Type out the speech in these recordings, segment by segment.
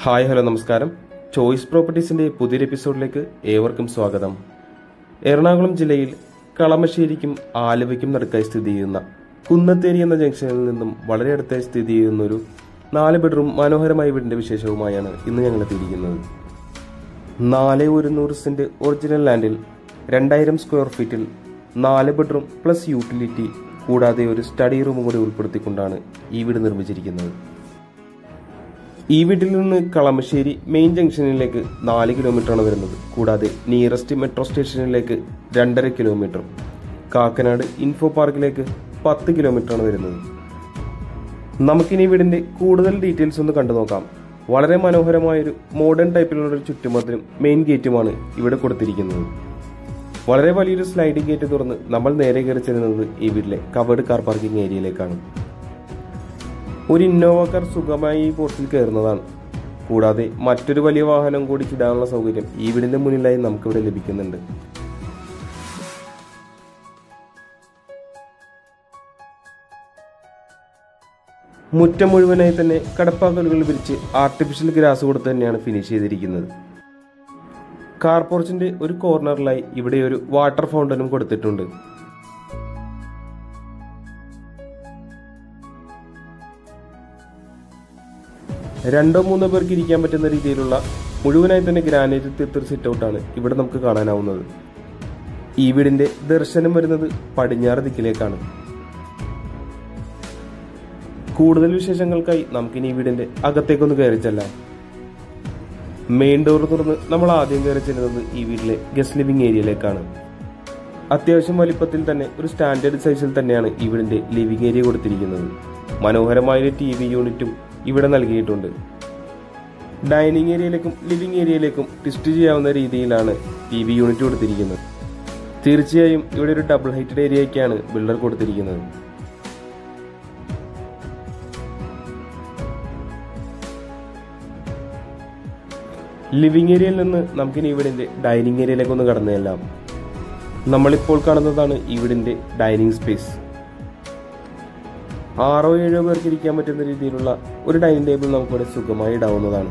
hi hello നമസ്കാരം Choice പ്രോപ്പർട്ടീസിന്റെ പുതിയൊരു എപ്പിസോഡിലേക്ക് ഏവർക്കും സ്വാഗതം എറണാകുളം ജില്ലയിൽ കളമശ്ശേരിക്കും ആലുവയ്ക്കും നടുക്കായി സ്ഥിതി ചെയ്യുന്ന കുന്നത്തേരി എന്ന ജംഗ്ഷനിൽ നിന്നും വളരെ അടുത്തായി സ്ഥിതി ചെയ്യുന്ന ഒരു നാല് ബെഡ്റൂം മനോഹരമായ വീടിന്റെ വിശേഷവുമായാണ് ഇന്ന് ഞങ്ങൾ എത്തിയിരിക്കുന്നത് നാല് ഒരുന്നൂറ് സെന്റ് ഒറിജിനൽ ലാൻഡിൽ രണ്ടായിരം സ്ക്വയർ ഫീറ്റിൽ നാല് ബെഡ്റൂം പ്ലസ് യൂട്ടിലിറ്റി കൂടാതെ ഒരു സ്റ്റഡി റൂമും കൂടി ഉൾപ്പെടുത്തിക്കൊണ്ടാണ് ഈ വീട് നിർമ്മിച്ചിരിക്കുന്നത് ഈ വീട്ടിൽ നിന്ന് കളമശ്ശേരി മെയിൻ ജംഗ്ഷനിലേക്ക് നാല് കിലോമീറ്ററാണ് വരുന്നത് കൂടാതെ നിയറസ്റ്റ് മെട്രോ സ്റ്റേഷനിലേക്ക് രണ്ടര കിലോമീറ്ററും കാക്കനാട് ഇൻഫോ പാർക്കിലേക്ക് പത്ത് കിലോമീറ്ററാണ് വരുന്നത് നമുക്കിനി വീടിന്റെ കൂടുതൽ ഡീറ്റെയിൽസ് ഒന്ന് കണ്ടു നോക്കാം വളരെ മനോഹരമായൊരു മോഡേൺ ടൈപ്പിലുള്ള ഒരു ചുറ്റുമതിലും മെയിൻ ഗേറ്റുമാണ് ഇവിടെ കൊടുത്തിരിക്കുന്നത് വളരെ വലിയൊരു സ്ലൈഡിംഗ് ഗേറ്റ് തുറന്ന് നമ്മൾ നേരെ കയറി ചെല്ലുന്നത് ഈ വീട്ടിലെ കവേർഡ് കാർ പാർക്കിംഗ് ഏരിയയിലേക്കാണ് ഒരു ഇന്നോവ കാർ സുഖമായി ഈ പോർട്ടിൽ കയറുന്നതാണ് കൂടാതെ മറ്റൊരു വലിയ വാഹനം കൂടി ചിടാനുള്ള സൗകര്യം ഈ വീടിന്റെ മുന്നിലായി നമുക്കിവിടെ ലഭിക്കുന്നുണ്ട് മുറ്റം മുഴുവനായി തന്നെ കടപ്പാക്കലുകൾ വിരിച്ച് ആർട്ടിഫിഷ്യൽ ഗ്രാസ് കൊടുത്ത് തന്നെയാണ് ഫിനിഷ് ചെയ്തിരിക്കുന്നത് കാർ പോർച്ചിന്റെ ഒരു കോർണറിലായി ഇവിടെ ഒരു വാട്ടർ ഫൗണ്ടനും കൊടുത്തിട്ടുണ്ട് രണ്ടോ മൂന്നോ പേർക്ക് ഇരിക്കാൻ പറ്റുന്ന രീതിയിലുള്ള മുഴുവനായി തന്നെ ഗ്രാനൈറ്റ് തീർത്തൊരു സിറ്റ് ഔട്ടാണ് ഇവിടെ നമുക്ക് കാണാനാവുന്നത് ഈ വീടിന്റെ ദർശനം വരുന്നത് പടിഞ്ഞാറ് ദിക്കിലേക്കാണ് കൂടുതൽ വിശേഷങ്ങൾക്കായി നമുക്കിനി ഈ വീടിന്റെ അകത്തേക്കൊന്ന് കയറി ചെല്ലാം മെയിൻ ഡോർ തുറന്ന് നമ്മൾ ആദ്യം കയറി ചെല്ലുന്നത് ഈ വീട്ടിലെ ഗസ്റ്റ് ലിവിംഗ് ഏരിയയിലേക്കാണ് അത്യാവശ്യം വലിപ്പത്തിൽ തന്നെ ഒരു സ്റ്റാൻഡേർഡ് സൈസിൽ തന്നെയാണ് ഈ വീടിന്റെ ലിവിംഗ് ഏരിയ കൊടുത്തിരിക്കുന്നത് മനോഹരമായ ഒരു ടി വി യൂണിറ്റും ഇവിടെ നൽകിയിട്ടുണ്ട് ഡൈനിങ് ഏരിയയിലേക്കും ലിവിംഗ് ഏരിയയിലേക്കും ട്വിസ്റ്റ് ചെയ്യാവുന്ന രീതിയിലാണ് ടി വി യൂണിറ്റ് കൊടുത്തിരിക്കുന്നത് തീർച്ചയായും ഇവിടെ ഒരു ഡബിൾ ഹൈറ്റഡ് ഏരിയയ്ക്കാണ് ബിൽഡർ കൊടുത്തിരിക്കുന്നത് ലിവിംഗ് ഏരിയയിൽ നിന്ന് നമുക്കിനി ഇവിടിന്റെ ഡൈനിങ് ഏരിയയിലേക്ക് ഒന്ന് കടന്നു ചെല്ലാം നമ്മളിപ്പോൾ കാണുന്നതാണ് ഇവിടിന്റെ ഡൈനിങ് സ്പേസ് ആറോ ഏഴോ പേർക്ക് ഇരിക്കാൻ പറ്റുന്ന രീതിയിലുള്ള ഒരു ഡൈനിങ് ടേബിൾ നമുക്കിവിടെ സുഖമായി ഇടാവുന്നതാണ്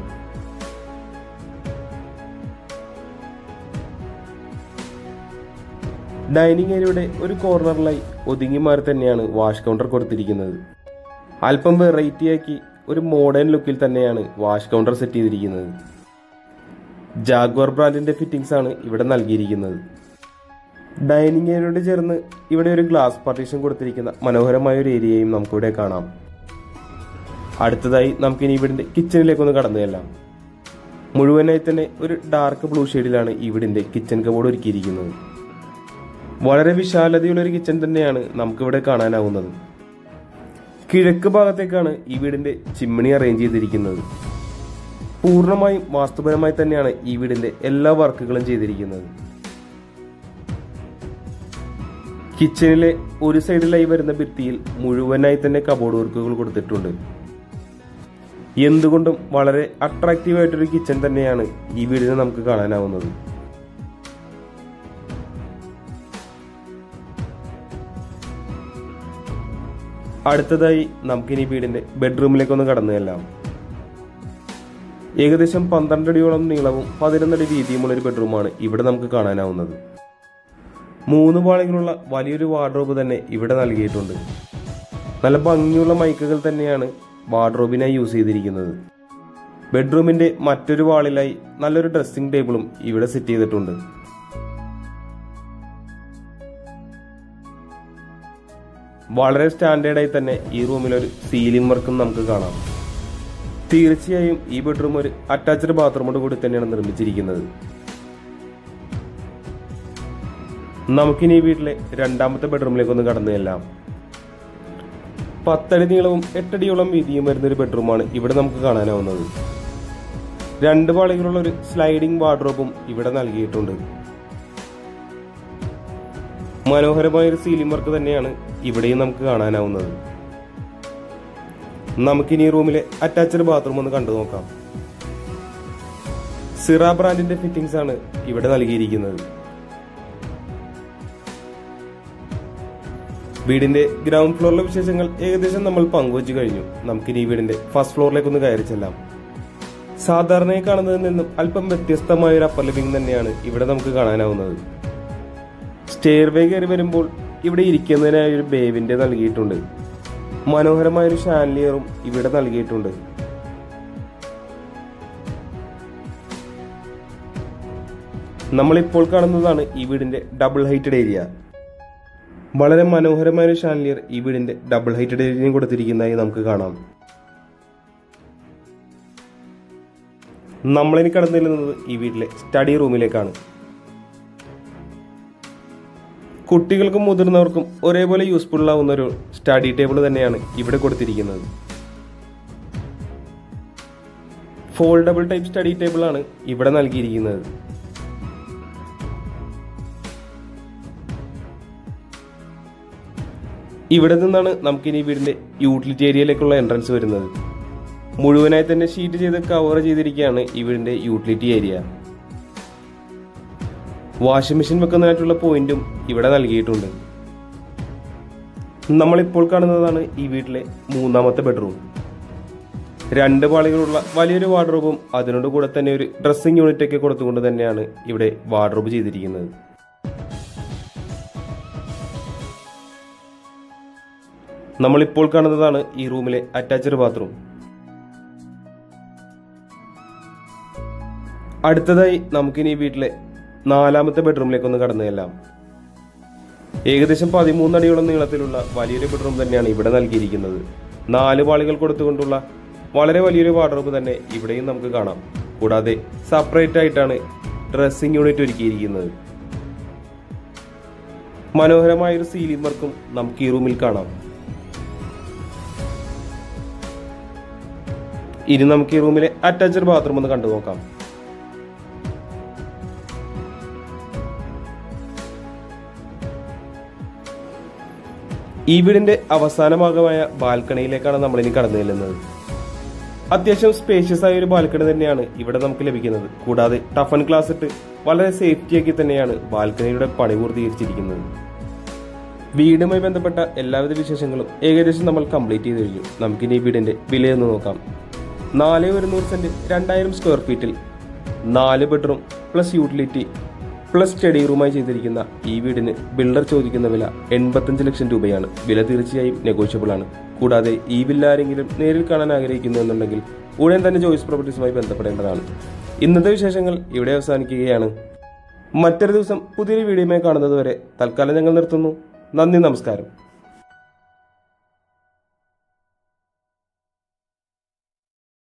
ഡൈനിങ് ഏരിയയുടെ ഒരു കോർണറിലായി ഒതുങ്ങി മാറി തന്നെയാണ് വാഷ് കൗണ്ടർ കൊടുത്തിരിക്കുന്നത് അല്പം വെറൈറ്റി ആക്കി ഒരു മോഡേൺ ലുക്കിൽ തന്നെയാണ് വാഷ് കൗണ്ടർ സെറ്റ് ചെയ്തിരിക്കുന്നത് ജാഗ്വർ ബ്രാൻഡിന്റെ ഫിറ്റിംഗ്സ് ആണ് ഇവിടെ നൽകിയിരിക്കുന്നത് ഡൈനിങ് ഏരിയയോട് ചേർന്ന് ഇവിടെ ഒരു ഗ്ലാസ് പാർട്ടീഷൻ കൊടുത്തിരിക്കുന്ന മനോഹരമായ ഒരു ഏരിയയും നമുക്കിവിടെ കാണാം അടുത്തതായി നമുക്കിനി ഇവിടിന്റെ കിച്ചണിലേക്കൊന്ന് കടന്നു ചെല്ലാം മുഴുവനായി തന്നെ ഒരു ഡാർക്ക് ബ്ലൂ ഷെയ്ഡിലാണ് ഇവിടിന്റെ കിച്ചൺ കബോർഡ് ഒരുക്കിയിരിക്കുന്നത് വളരെ വിശാലതയുള്ള ഒരു കിച്ചൺ തന്നെയാണ് നമുക്കിവിടെ കാണാനാവുന്നത് കിഴക്ക് ഭാഗത്തേക്കാണ് ഈ വീടിന്റെ ചിമ്മിണി അറേഞ്ച് ചെയ്തിരിക്കുന്നത് പൂർണ്ണമായും വാസ്തുപരമായി തന്നെയാണ് ഈ വീടിന്റെ എല്ലാ വർക്കുകളും ചെയ്തിരിക്കുന്നത് കിച്ചണിലെ ഒരു സൈഡിലായി വരുന്ന ഭിത്തിയിൽ മുഴുവനായി തന്നെ കബോർഡ് വർക്കുകൾ കൊടുത്തിട്ടുണ്ട് എന്തുകൊണ്ടും വളരെ അട്രാക്റ്റീവ് ആയിട്ടൊരു കിച്ചൺ തന്നെയാണ് ഈ വീടിന് നമുക്ക് കാണാനാവുന്നത് അടുത്തതായി നമുക്കിനി വീടിന്റെ ബെഡ്റൂമിലേക്കൊന്ന് കടന്നു ചെല്ലാം ഏകദേശം പന്ത്രണ്ട് അടിയോളം നീളവും പതിനൊന്നടി വീതിയുമുള്ള ഒരു ബെഡ്റൂമാണ് ഇവിടെ നമുക്ക് കാണാനാവുന്നത് മൂന്ന് പാളികളുള്ള വലിയൊരു വാർഡ്രോബ് തന്നെ ഇവിടെ നൽകിയിട്ടുണ്ട് നല്ല ഭംഗിയുള്ള മൈക്കുകൾ തന്നെയാണ് വാർഡ്രോബിനായി യൂസ് ചെയ്തിരിക്കുന്നത് ബെഡ്റൂമിന്റെ മറ്റൊരു വാളിലായി നല്ലൊരു ഡ്രസ്സിംഗ് ടേബിളും ഇവിടെ സെറ്റ് ചെയ്തിട്ടുണ്ട് വളരെ സ്റ്റാൻഡേർഡായി തന്നെ ഈ റൂമിൽ ഒരു സീലിംഗ് വർക്കും നമുക്ക് കാണാം തീർച്ചയായും ഈ ബെഡ്റൂം ഒരു അറ്റാച്ച്ഡ് ബാത്റൂമോട് കൂടി തന്നെയാണ് നിർമ്മിച്ചിരിക്കുന്നത് നമുക്കിനി ഈ വീട്ടിലെ രണ്ടാമത്തെ ബെഡ്റൂമിലേക്ക് ഒന്ന് കടന്നു ചെല്ലാം പത്തടി നീളവും എട്ടടിയോളം വീതിയും വരുന്ന ഒരു ബെഡ്റൂമാണ് ഇവിടെ നമുക്ക് കാണാനാവുന്നത് രണ്ട് പാളികളുള്ള ഒരു സ്ലൈഡിംഗ് വാർഡ്രോബും ഇവിടെ നൽകിയിട്ടുണ്ട് മനോഹരമായ ഒരു സീലിംഗ് വർക്ക് തന്നെയാണ് ഇവിടെയും നമുക്ക് കാണാനാവുന്നത് നമുക്കിനി ഈ റൂമിലെ അറ്റാച്ച്ഡ് ബാത്റൂം ഒന്ന് കണ്ടു നോക്കാം സിറ ബ്രാൻഡിന്റെ ഫിറ്റിംഗ്സ് ആണ് ഇവിടെ നൽകിയിരിക്കുന്നത് വീടിന്റെ ഗ്രൗണ്ട് ഫ്ലോറിലെ വിശേഷങ്ങൾ ഏകദേശം നമ്മൾ പങ്കുവച്ചു കഴിഞ്ഞു നമുക്കിനി ഈ വീടിന്റെ ഫസ്റ്റ് ഫ്ലോറിലേക്ക് ഒന്ന് കയറി ചെല്ലാം സാധാരണയായി കാണുന്നതിൽ നിന്നും അല്പം വ്യത്യസ്തമായ ഒരു അപ്പർ ലിവിംഗ് തന്നെയാണ് ഇവിടെ നമുക്ക് കാണാനാവുന്നത് സ്റ്റെയർവേ കയറി വരുമ്പോൾ ഇവിടെ ഇരിക്കുന്നതിനായി ഒരു ബേവിന്റെ നൽകിയിട്ടുണ്ട് മനോഹരമായ ഒരു ഷാൻലിയറും ഇവിടെ നൽകിയിട്ടുണ്ട് നമ്മളിപ്പോൾ കാണുന്നതാണ് ഈ വീടിന്റെ ഡബിൾ ഹൈറ്റഡ് ഏരിയ വളരെ മനോഹരമായ ഒരു ഷാൻലിയർ ഈ വീടിന്റെ ഡബിൾ ഹൈറ്റഡ് ഏരിയയും കൊടുത്തിരിക്കുന്നതായി നമുക്ക് കാണാം നമ്മളിനി കടന്നു ചെല്ലുന്നത് ഈ വീട്ടിലെ സ്റ്റഡി റൂമിലേക്കാണ് കുട്ടികൾക്കും മുതിർന്നവർക്കും ഒരേപോലെ യൂസ്ഫുൾ ആവുന്ന ഒരു സ്റ്റഡി ടേബിൾ തന്നെയാണ് ഇവിടെ കൊടുത്തിരിക്കുന്നത് ഫോൾഡബിൾ ടൈപ്പ് സ്റ്റഡി ടേബിൾ ആണ് ഇവിടെ നൽകിയിരിക്കുന്നത് ഇവിടെ നിന്നാണ് നമുക്കിനി വീടിന്റെ യൂട്ടിലിറ്റി ഏരിയയിലേക്കുള്ള എൻട്രൻസ് വരുന്നത് മുഴുവനായി തന്നെ ഷീറ്റ് ചെയ്ത് കവർ ചെയ്തിരിക്കുകയാണ് ഈ വീടിന്റെ യൂട്ടിലിറ്റി ഏരിയ വാഷിംഗ് മെഷീൻ വെക്കുന്നതിനായിട്ടുള്ള പോയിന്റും ഇവിടെ നൽകിയിട്ടുണ്ട് നമ്മളിപ്പോൾ കാണുന്നതാണ് ഈ വീട്ടിലെ മൂന്നാമത്തെ ബെഡ്റൂം രണ്ട് പാളികളുള്ള വലിയൊരു വാർഡ്രോബും അതിനോട് കൂടെ തന്നെ ഒരു ഡ്രസ്സിംഗ് യൂണിറ്റ് ഒക്കെ കൊടുത്തുകൊണ്ട് തന്നെയാണ് ഇവിടെ വാർഡ്രോബ് ചെയ്തിരിക്കുന്നത് നമ്മളിപ്പോൾ കാണുന്നതാണ് ഈ റൂമിലെ അറ്റാച്ച്ഡ് ബാത്റൂം അടുത്തതായി നമുക്കിനി ഈ വീട്ടിലെ നാലാമത്തെ ബെഡ്റൂമിലേക്ക് ഒന്ന് കടന്നു ചെല്ലാം ഏകദേശം പതിമൂന്നടിയോളം നീളത്തിലുള്ള വലിയൊരു ബെഡ്റൂം തന്നെയാണ് ഇവിടെ നൽകിയിരിക്കുന്നത് നാല് പാളികൾ കൊടുത്തുകൊണ്ടുള്ള വളരെ വലിയൊരു വാർഡ്രോബ് തന്നെ ഇവിടെയും നമുക്ക് കാണാം കൂടാതെ സെപ്പറേറ്റ് ആയിട്ടാണ് ഡ്രസ്സിംഗ് യൂണിറ്റ് ഒരുക്കിയിരിക്കുന്നത് മനോഹരമായ ഒരു സീലിംഗ് വർക്കും നമുക്ക് ഈ റൂമിൽ കാണാം ഇനി നമുക്ക് ഈ റൂമിലെ അറ്റാച്ച്ഡ് ബാത്റൂം ഒന്ന് കണ്ടു നോക്കാം ഈ വീടിന്റെ അവസാന ഭാഗമായ ബാൽക്കണിയിലേക്കാണ് നമ്മൾ ഇനി കടന്നു ചെല്ലുന്നത് അത്യാവശ്യം സ്പേഷ്യസ് ആയ ഒരു ബാൽക്കണി തന്നെയാണ് ഇവിടെ നമുക്ക് ലഭിക്കുന്നത് കൂടാതെ ടഫൻ ഗ്ലാസ് ഇട്ട് വളരെ സേഫ്റ്റി ആക്കി തന്നെയാണ് ബാൽക്കണിയുടെ പണി പൂർത്തീകരിച്ചിരിക്കുന്നത് വീടുമായി ബന്ധപ്പെട്ട എല്ലാവിധ വിശേഷങ്ങളും ഏകദേശം നമ്മൾ കംപ്ലീറ്റ് ചെയ്ത് കഴിഞ്ഞു നമുക്കിനി ഈ വീടിന്റെ വിലയൊന്ന് നോക്കാം നാല് ഒരുന്നൂറ് സെന്റ് രണ്ടായിരം സ്ക്വയർ ഫീറ്റിൽ നാല് bedroom plus utility plus study റൂമായി ചെയ്തിരിക്കുന്ന ഈ വീടിന് ബിൽഡർ ചോദിക്കുന്ന വില എൺപത്തഞ്ച് ലക്ഷം രൂപയാണ് വില തീർച്ചയായും നെഗോഷ്യബിൾ ആണ് കൂടാതെ ഈ വില്ല ആരെങ്കിലും നേരിൽ കാണാൻ ആഗ്രഹിക്കുന്നു എന്നുണ്ടെങ്കിൽ ഉടൻ തന്നെ ജോയിസ് പ്രോപ്പർട്ടീസുമായി ബന്ധപ്പെടേണ്ടതാണ് ഇന്നത്തെ വിശേഷങ്ങൾ ഇവിടെ അവസാനിക്കുകയാണ് മറ്റൊരു ദിവസം പുതിയൊരു വീഡിയോയുമായി കാണുന്നത് വരെ തൽക്കാലം ഞങ്ങൾ നിർത്തുന്നു നന്ദി നമസ്കാരം